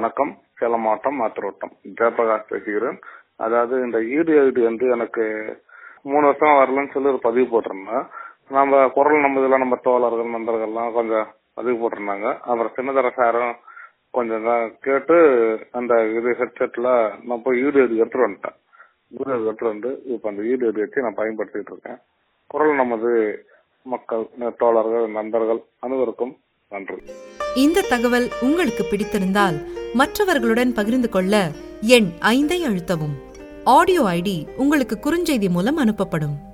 வணக்கம் சேலம் மாவட்டம் மாத்திரோட்டம் ஜெயபிரகாஷ் பேசுகிறேன் அதாவது இந்த ஈடு ஐடி வந்து எனக்கு மூணு வருஷம் வரலன்னு சொல்லி ஒரு பதிவு போட்டிருந்தேன் நம்ம குரல் நம்ம இதெல்லாம் நம்ம தோழர்கள் நண்பர்கள்லாம் கொஞ்சம் பதிவு போட்டிருந்தாங்க அப்புறம் சின்னதர சாரும் கொஞ்சம் தான் கேட்டு அந்த இது ஹெட்செட்ல நான் போய் ஈடு ஐடி எடுத்துட்டு வந்துட்டேன் ஈடு ஐடி எடுத்துட்டு வந்து இப்போ அந்த ஈடு ஐடி வச்சு நான் பயன்படுத்திட்டு இருக்கேன் குரல் நமது மக்கள் தோழர்கள் நண்பர்கள் அனைவருக்கும் நன்றி இந்த தகவல் உங்களுக்கு பிடித்திருந்தால் மற்றவர்களுடன் பகிர்ந்து கொள்ள எண் ஐந்தை அழுத்தவும் ஆடியோ ஐடி உங்களுக்கு குறுஞ்செய்தி மூலம் அனுப்பப்படும்